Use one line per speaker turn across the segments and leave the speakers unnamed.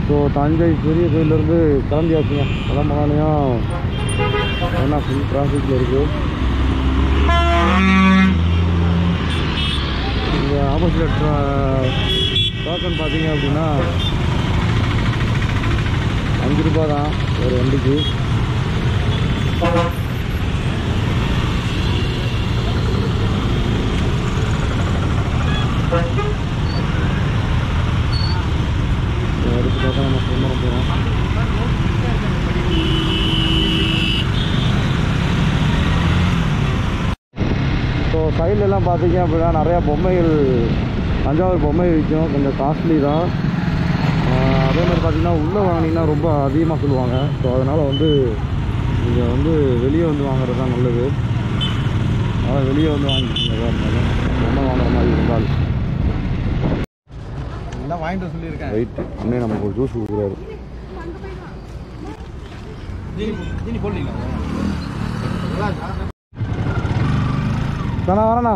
so Thanjai பெரிய கோயிலேருந்து கிளம்பியாச்சுங்க கிளம்புனாலையும் என்ன ஃபுல் டிராஃபிக்கில் இருக்குது இங்கே ஆப்போசிட் டோக்கன் பார்த்தீங்க அப்படின்னா அஞ்சு ரூபா தான் ஒரு வண்டிக்கு அடுத்து பார்த்தா நம்ம சுந்தரம் போகிறோம் ஸோ சைட்லலாம் பார்த்தீங்க அப்படின்னா நிறையா பொம்மைகள் தஞ்சாவூர் பொம்மை விற்கும் கொஞ்சம் காஸ்ட்லி தான் ஆஹ் அதே மாதிரி பார்த்தீங்கன்னா உள்ளே வாங்கினீங்கன்னா ரொம்ப அதிகமாக சொல்லுவாங்க ஸோ அதனால் வந்து நீங்கள் வந்து வெளியே வந்து வாங்குறது தான் நல்லது அதனால் வெளியே வந்து வாங்கிக்கிங்க எதாக இருந்தாலும் பொம்மை வாங்குற மாதிரி இருந்தால்
எல்லாம் வாங்கிட்டு வர சொல்லியிருக்கேன்
ரைட் இன்னும் நமக்கு ஒரு ஜூஸ் கொடுக்குறாரு
ஜீனி போ- ஜீனி போடலீங்களா
தானே வரேண்ணா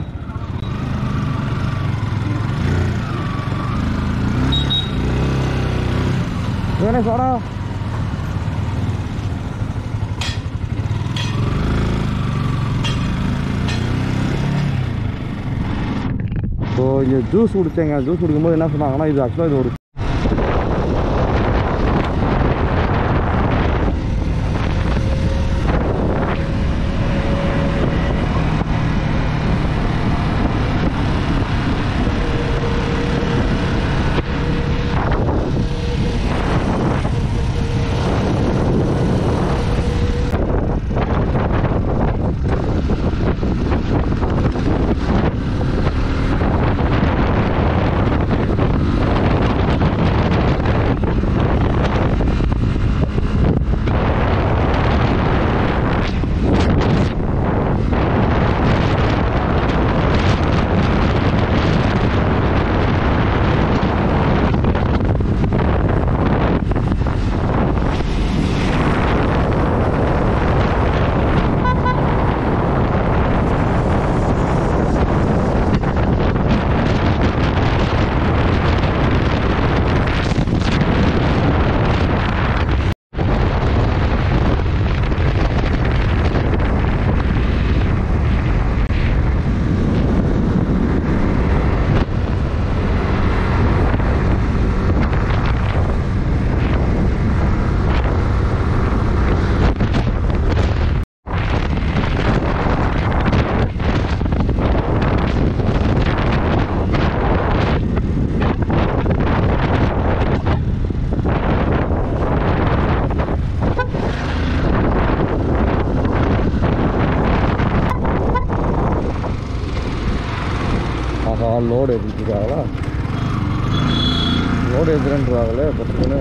வேணே சோடா ஸோ இங்கே ஜூஸ் குடித்தேங்க ஜூஸ் குடிக்கும்போது என்ன சொன்னாங்கன்னா இது ஆக்சுவலாக இது ஒரு ஆஹா லோடு ஏற்றிருக்காங்களா லோடு ஏற்றுறேன்றாங்களே பத்துன்னு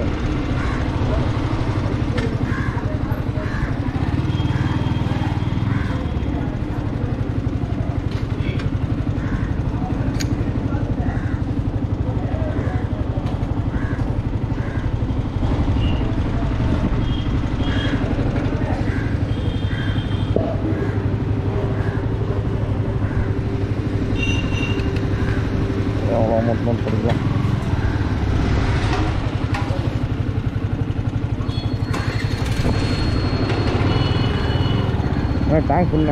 எவ்வளோ அமௌண்ட் படிக்கலாம் டேங்க் ஃபுல்ண்ணே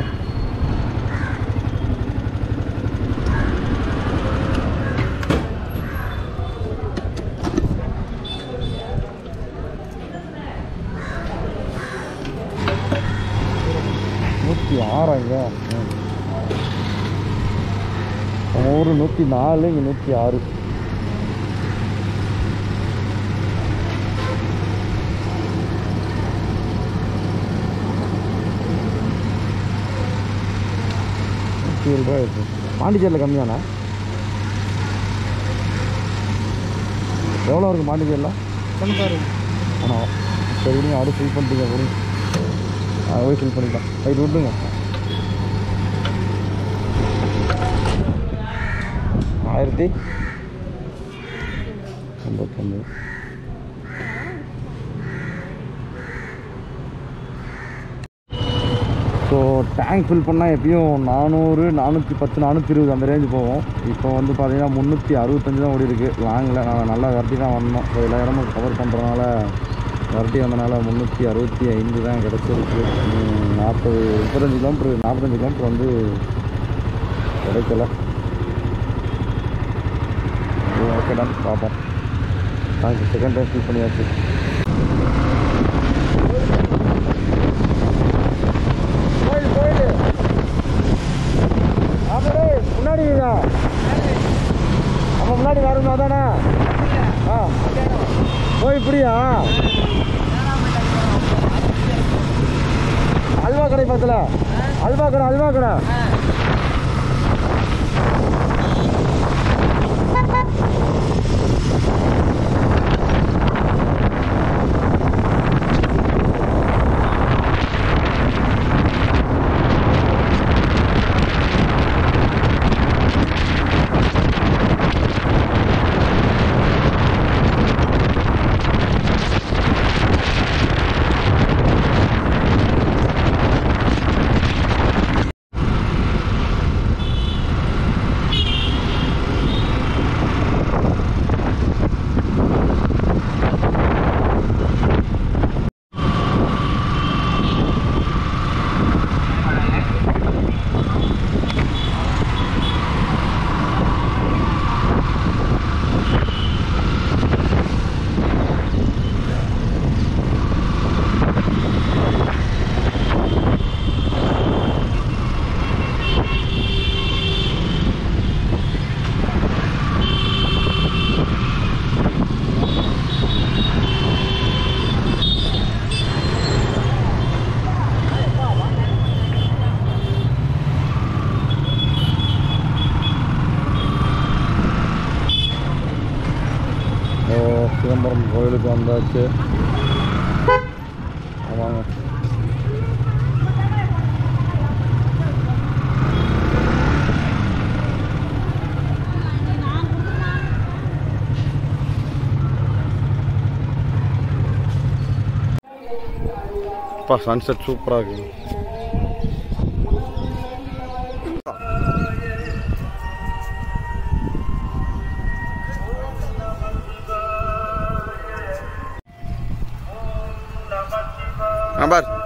நூற்றி ஆறாங்க நம்ம ஊர் நூற்றி நாலு இங்கே நூற்றி ஆறு நூற்றி ஏழு ரூபா இருக்கு பாண்டிச்சேரியில் கம்மியாண்ணா எவ்வளோ இருக்குது பாண்டிச்சேரியில்
தொண்ணூத்தாறு
ஆனால் சரி விடுங்க அப்படியே ஃபில் பண்ணிட்டீங்க கொடுங்க அதை போய் ஃபில் பண்ணிக்கலாம் ரைட் விட்டுங்க ஆயிரத்தி ஐம்பத்தொம்பது ஸோ ஸோ டேங்க் ஃபில் பண்ணால் எப்பயும் நானூறு நானூற்றி பத்து நானூற்றி இருபது அந்த ரேஞ்சு போகும் இப்போ வந்து பார்த்தீங்கன்னா முந்நூற்றி அறுபத்தஞ்சு தான் ஓடி இருக்கு லாங்கில் நான் நல்லா விரட்டி தான் வரணும் ஸோ எல்லா இடமும் கவர் பண்ணுறதுனால விரட்டி வந்தனால முந்நூற்றி அறுபத்தி ஐந்து தான் கிடச்சிருக்கு ம், நாற்பது முப்பத்தஞ்சு கிலோமீட்ரு நாற்பத்தஞ்சு கிலோமீட்ரு வந்து கிடைக்கல ஓகே டன் பார்ப்போம் தேங்க்யூ செகண்ட் டைம் ஃபில் பண்ணியாச்சு கோயில் கோயில் ஆமாடே முன்னாடி தான் நம்ம முன்னாடி வரணும் அதானே ஆ ஓ இப்படியா அல்வா கடை பக்கத்தில் அல்வா கடை அல்வா கடை ஓ சிதம்பரம் கோயிலுக்கு வந்தாச்சு ஆமாங்க அப்பா சன்செட் சூப்பராக இருக்கு ஆ பார்